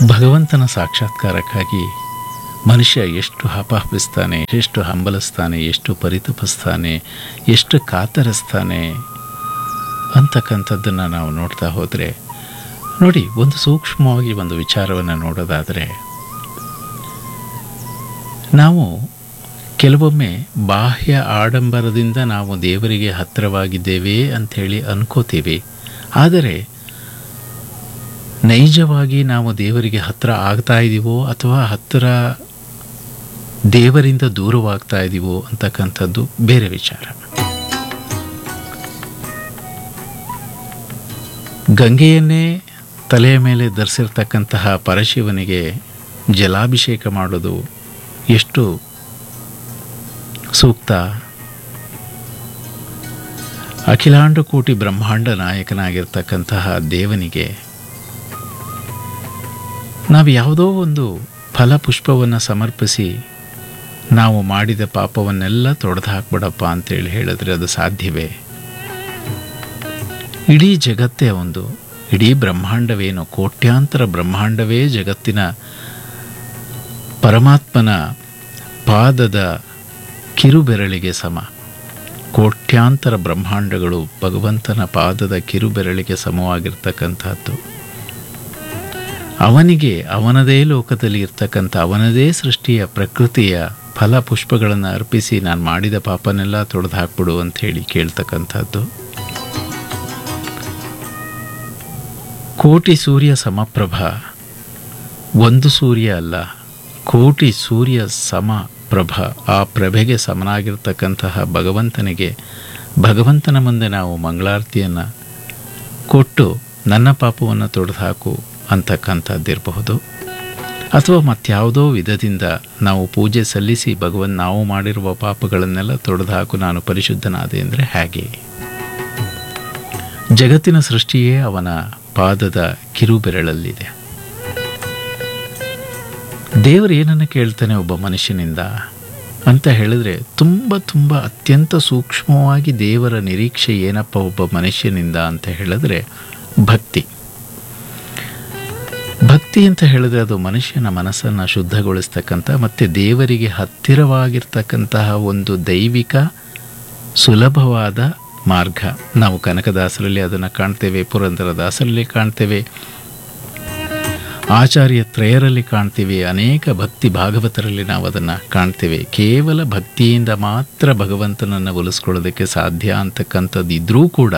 ಭಗವಂತನ ಸಾಕ್ಷಾತ್ಕಾರಕ್ಕಾಗಿ ಮನುಷ್ಯ ಎಷ್ಟು ಹಪಾಹಪಿಸ್ತಾನೆ ಎಷ್ಟು ಹಂಬಲಿಸ್ತಾನೆ ಎಷ್ಟು ಪರಿತಪಿಸ್ತಾನೆ ಎಷ್ಟು ಕಾತರಿಸ್ತಾನೆ ಅಂತಕ್ಕಂಥದ್ದನ್ನು ನಾವು ನೋಡ್ತಾ ಹೋದರೆ ನೋಡಿ ಒಂದು ಸೂಕ್ಷ್ಮವಾಗಿ ಒಂದು ವಿಚಾರವನ್ನು ನೋಡೋದಾದರೆ ನಾವು ಕೆಲವೊಮ್ಮೆ ಬಾಹ್ಯ ಆಡಂಬರದಿಂದ ನಾವು ದೇವರಿಗೆ ಹತ್ತಿರವಾಗಿದ್ದೇವೆ ಅಂಥೇಳಿ ಅನ್ಕೋತೀವಿ ಆದರೆ ನೈಜವಾಗಿ ನಾವು ದೇವರಿಗೆ ಹತ್ತಿರ ಆಗ್ತಾ ಇದ್ದೀವೋ ಅಥವಾ ಹತ್ತಿರ ದೇವರಿಂದ ದೂರವಾಗ್ತಾ ಇದ್ದೀವೋ ಅಂತಕ್ಕಂಥದ್ದು ಬೇರೆ ವಿಚಾರ ಗಂಗೆಯನ್ನೇ ತಲೆಯ ಮೇಲೆ ಧರಿಸಿರ್ತಕ್ಕಂತಹ ಪರಶಿವನಿಗೆ ಜಲಾಭಿಷೇಕ ಮಾಡೋದು ಎಷ್ಟು ಸೂಕ್ತ ಅಖಿಲಾಂಡ ಕೋಟಿ ಬ್ರಹ್ಮಾಂಡ ನಾಯಕನಾಗಿರ್ತಕ್ಕಂತಹ ದೇವನಿಗೆ ನಾವು ಯಾವುದೋ ಒಂದು ಫಲಪುಷ್ಪವನ್ನು ಸಮರ್ಪಿಸಿ ನಾವು ಮಾಡಿದ ಪಾಪವನ್ನೆಲ್ಲ ತೊಡೆದು ಹಾಕ್ಬಿಡಪ್ಪ ಅಂತೇಳಿ ಹೇಳಿದ್ರೆ ಅದು ಸಾಧ್ಯವೇ ಇಡೀ ಜಗತ್ತೇ ಒಂದು ಇಡೀ ಬ್ರಹ್ಮಾಂಡವೇನು ಕೋಟ್ಯಾಂತರ ಬ್ರಹ್ಮಾಂಡವೇ ಜಗತ್ತಿನ ಪರಮಾತ್ಮನ ಪಾದದ ಕಿರುಬೆರಳಿಗೆ ಸಮ ಕೋಟ್ಯಾಂತರ ಬ್ರಹ್ಮಾಂಡಗಳು ಭಗವಂತನ ಪಾದದ ಕಿರುಬೆರಳಿಗೆ ಸಮವಾಗಿರ್ತಕ್ಕಂಥದ್ದು ಅವನಿಗೆ ಅವನದೇ ಲೋಕದಲ್ಲಿ ಇರ್ತಕ್ಕಂಥ ಅವನದೇ ಸೃಷ್ಟಿಯ ಪ್ರಕೃತಿಯ ಫಲ ಪುಷ್ಪಗಳನ್ನು ಅರ್ಪಿಸಿ ನಾನು ಮಾಡಿದ ಪಾಪನೆಲ್ಲ ತೊಡೆದು ಹಾಕ್ಬಿಡು ಅಂತ ಹೇಳಿ ಕೇಳ್ತಕ್ಕಂಥದ್ದು ಕೋಟಿ ಸೂರ್ಯ ಸಮಪ್ರಭ ಒಂದು ಸೂರ್ಯ ಅಲ್ಲ ಕೋಟಿ ಸೂರ್ಯ ಸಮ ಪ್ರಭ ಆ ಪ್ರಭೆಗೆ ಸಮನಾಗಿರ್ತಕ್ಕಂತಹ ಭಗವಂತನಿಗೆ ಭಗವಂತನ ಮುಂದೆ ನಾವು ಮಂಗಳಾರತಿಯನ್ನು ಕೊಟ್ಟು ನನ್ನ ಪಾಪವನ್ನು ತೊಡೆದು ಹಾಕು ಅಂತಕ್ಕಂಥದ್ದಿರಬಹುದು ಅಥವಾ ಮತ್ಯಾವುದೋ ವಿಧದಿಂದ ನಾವು ಪೂಜೆ ಸಲ್ಲಿಸಿ ಭಗವನ್ ನಾವು ಮಾಡಿರುವ ಪಾಪಗಳನ್ನೆಲ್ಲ ತೊಡೆದು ಹಾಕು ನಾನು ಪರಿಶುದ್ಧನಾದೆ ಅಂದರೆ ಹೇಗೆ ಜಗತ್ತಿನ ಸೃಷ್ಟಿಯೇ ಅವನ ಪಾದದ ಕಿರುಬೆರಳಲ್ಲಿದೆ ದೇವರು ಏನನ್ನು ಕೇಳ್ತಾನೆ ಒಬ್ಬ ಮನುಷ್ಯನಿಂದ ಅಂತ ಹೇಳಿದ್ರೆ ತುಂಬ ತುಂಬ ಅತ್ಯಂತ ಸೂಕ್ಷ್ಮವಾಗಿ ದೇವರ ನಿರೀಕ್ಷೆ ಏನಪ್ಪ ಒಬ್ಬ ಮನುಷ್ಯನಿಂದ ಅಂತ ಹೇಳಿದ್ರೆ ಭಕ್ತಿ ಭಕ್ತಿ ಅಂತ ಹೇಳಿದ್ರೆ ಅದು ಮನುಷ್ಯನ ಮನಸ್ಸನ್ನು ಶುದ್ಧಗೊಳಿಸ್ತಕ್ಕಂಥ ಮತ್ತು ದೇವರಿಗೆ ಹತ್ತಿರವಾಗಿರ್ತಕ್ಕಂತಹ ಒಂದು ದೈವಿಕ ಸುಲಭವಾದ ಮಾರ್ಗ ನಾವು ಕನಕದಾಸರಲ್ಲಿ ಅದನ್ನು ಕಾಣ್ತೇವೆ ಪುರಂದರದಾಸರಲ್ಲಿ ಕಾಣ್ತೇವೆ ಆಚಾರ್ಯ ತ್ರಯರಲ್ಲಿ ಕಾಣ್ತೀವಿ ಅನೇಕ ಭಕ್ತಿ ಭಾಗವತರಲ್ಲಿ ನಾವು ಅದನ್ನು ಕಾಣ್ತೇವೆ ಕೇವಲ ಭಕ್ತಿಯಿಂದ ಮಾತ್ರ ಭಗವಂತನನ್ನು ಒಲಿಸ್ಕೊಳ್ಳೋದಕ್ಕೆ ಸಾಧ್ಯ ಅಂತಕ್ಕಂಥದ್ದು ಇದ್ರೂ ಕೂಡ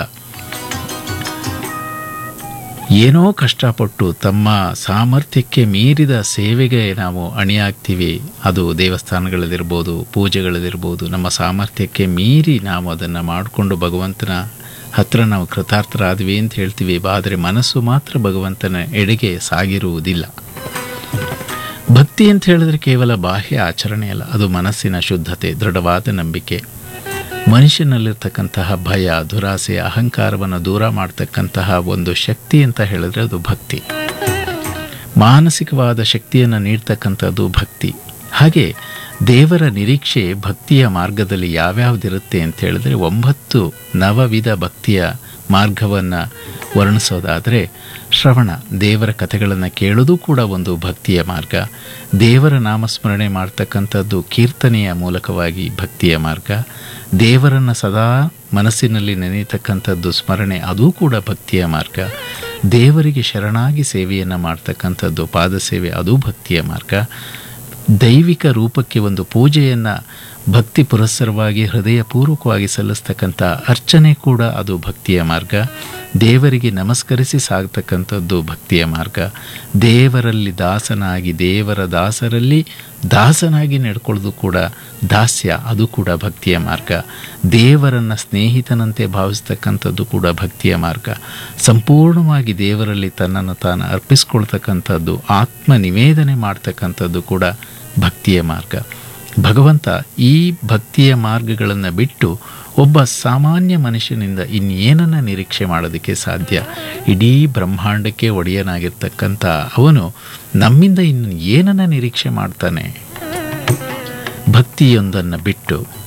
ಏನೋ ಕಷ್ಟಪಟ್ಟು ತಮ್ಮ ಸಾಮರ್ಥ್ಯಕ್ಕೆ ಮೀರಿದ ಸೇವೆಗೆ ನಾವು ಅಣಿಯಾಗ್ತೀವಿ ಅದು ದೇವಸ್ಥಾನಗಳಲ್ಲಿರ್ಬೋದು ಪೂಜೆಗಳಲ್ಲಿರ್ಬೋದು ನಮ್ಮ ಸಾಮರ್ಥ್ಯಕ್ಕೆ ಮೀರಿ ನಾವು ಅದನ್ನು ಮಾಡಿಕೊಂಡು ಭಗವಂತನ ಹತ್ರ ನಾವು ಕೃತಾರ್ಥರಾದ್ವಿ ಅಂತ ಹೇಳ್ತೀವಿ ಆದರೆ ಮನಸ್ಸು ಮಾತ್ರ ಭಗವಂತನ ಎಡೆಗೆ ಸಾಗಿರುವುದಿಲ್ಲ ಭಕ್ತಿ ಅಂತ ಹೇಳಿದ್ರೆ ಕೇವಲ ಬಾಹ್ಯ ಆಚರಣೆ ಅಲ್ಲ ಅದು ಮನಸ್ಸಿನ ಶುದ್ಧತೆ ದೃಢವಾದ ನಂಬಿಕೆ ಮನುಷ್ಯನಲ್ಲಿರ್ತಕ್ಕಂತಹ ಭಯ ದುರಾಸೆ ಅಹಂಕಾರವನ್ನು ದೂರ ಮಾಡ್ತಕ್ಕಂತಹ ಒಂದು ಶಕ್ತಿ ಅಂತ ಹೇಳಿದ್ರೆ ಅದು ಭಕ್ತಿ ಮಾನಸಿಕವಾದ ಶಕ್ತಿಯನ್ನು ನೀಡ್ತಕ್ಕಂಥದ್ದು ಭಕ್ತಿ ಹಾಗೆ ದೇವರ ನಿರೀಕ್ಷೆ ಭಕ್ತಿಯ ಮಾರ್ಗದಲ್ಲಿ ಯಾವ್ಯಾವುದಿರುತ್ತೆ ಅಂತ ಹೇಳಿದ್ರೆ ಒಂಬತ್ತು ನವವಿಧ ಭಕ್ತಿಯ ಮಾರ್ಗವನ್ನು ವರ್ಣಿಸೋದಾದರೆ ಶ್ರವಣ ದೇವರ ಕಥೆಗಳನ್ನು ಕೇಳೋದು ಕೂಡ ಒಂದು ಭಕ್ತಿಯ ಮಾರ್ಗ ದೇವರ ನಾಮಸ್ಮರಣೆ ಮಾಡ್ತಕ್ಕಂಥದ್ದು ಕೀರ್ತನೆಯ ಮೂಲಕವಾಗಿ ಭಕ್ತಿಯ ಮಾರ್ಗ ದೇವರನ್ನು ಸದಾ ಮನಸ್ಸಿನಲ್ಲಿ ನೆನೆಯತಕ್ಕಂಥದ್ದು ಸ್ಮರಣೆ ಅದೂ ಕೂಡ ಭಕ್ತಿಯ ಮಾರ್ಗ ದೇವರಿಗೆ ಶರಣಾಗಿ ಸೇವೆಯನ್ನು ಮಾಡ್ತಕ್ಕಂಥದ್ದು ಪಾದಸೇವೆ ಅದೂ ಭಕ್ತಿಯ ಮಾರ್ಗ ದೈವಿಕ ರೂಪಕ್ಕೆ ಒಂದು ಪೂಜೆಯನ್ನು ಭಕ್ತಿ ಪುರಸ್ಸರವಾಗಿ ಹೃದಯಪೂರ್ವಕವಾಗಿ ಸಲ್ಲಿಸ್ತಕ್ಕಂಥ ಅರ್ಚನೆ ಕೂಡ ಅದು ಭಕ್ತಿಯ ಮಾರ್ಗ ದೇವರಿಗೆ ನಮಸ್ಕರಿಸಿ ಸಾಗ್ತಕ್ಕಂಥದ್ದು ಭಕ್ತಿಯ ಮಾರ್ಗ ದೇವರಲ್ಲಿ ದಾಸನಾಗಿ ದೇವರ ದಾಸರಲ್ಲಿ ದಾಸನಾಗಿ ನಡ್ಕೊಳ್ಳೋದು ಕೂಡ ದಾಸ್ಯ ಅದು ಕೂಡ ಭಕ್ತಿಯ ಮಾರ್ಗ ದೇವರನ್ನು ಸ್ನೇಹಿತನಂತೆ ಭಾವಿಸ್ತಕ್ಕಂಥದ್ದು ಕೂಡ ಭಕ್ತಿಯ ಮಾರ್ಗ ಸಂಪೂರ್ಣವಾಗಿ ದೇವರಲ್ಲಿ ತನ್ನನ್ನು ತಾನು ಅರ್ಪಿಸ್ಕೊಳ್ತಕ್ಕಂಥದ್ದು ಆತ್ಮ ನಿವೇದನೆ ಮಾಡ್ತಕ್ಕಂಥದ್ದು ಕೂಡ ಭಕ್ತಿಯ ಮಾರ್ಗ ಭಗವಂತ ಈ ಭಕ್ತಿಯ ಮಾರ್ಗಗಳನ್ನು ಬಿಟ್ಟು ಒಬ್ಬ ಸಾಮಾನ್ಯ ಮನುಷ್ಯನಿಂದ ಇನ್ನೇನನ್ನು ನಿರೀಕ್ಷೆ ಮಾಡೋದಕ್ಕೆ ಸಾಧ್ಯ ಇಡೀ ಬ್ರಹ್ಮಾಂಡಕ್ಕೆ ಒಡೆಯನಾಗಿರ್ತಕ್ಕಂಥ ಅವನು ನಮ್ಮಿಂದ ಇನ್ನು ಏನನ್ನು ನಿರೀಕ್ಷೆ ಮಾಡ್ತಾನೆ ಭಕ್ತಿಯೊಂದನ್ನು ಬಿಟ್ಟು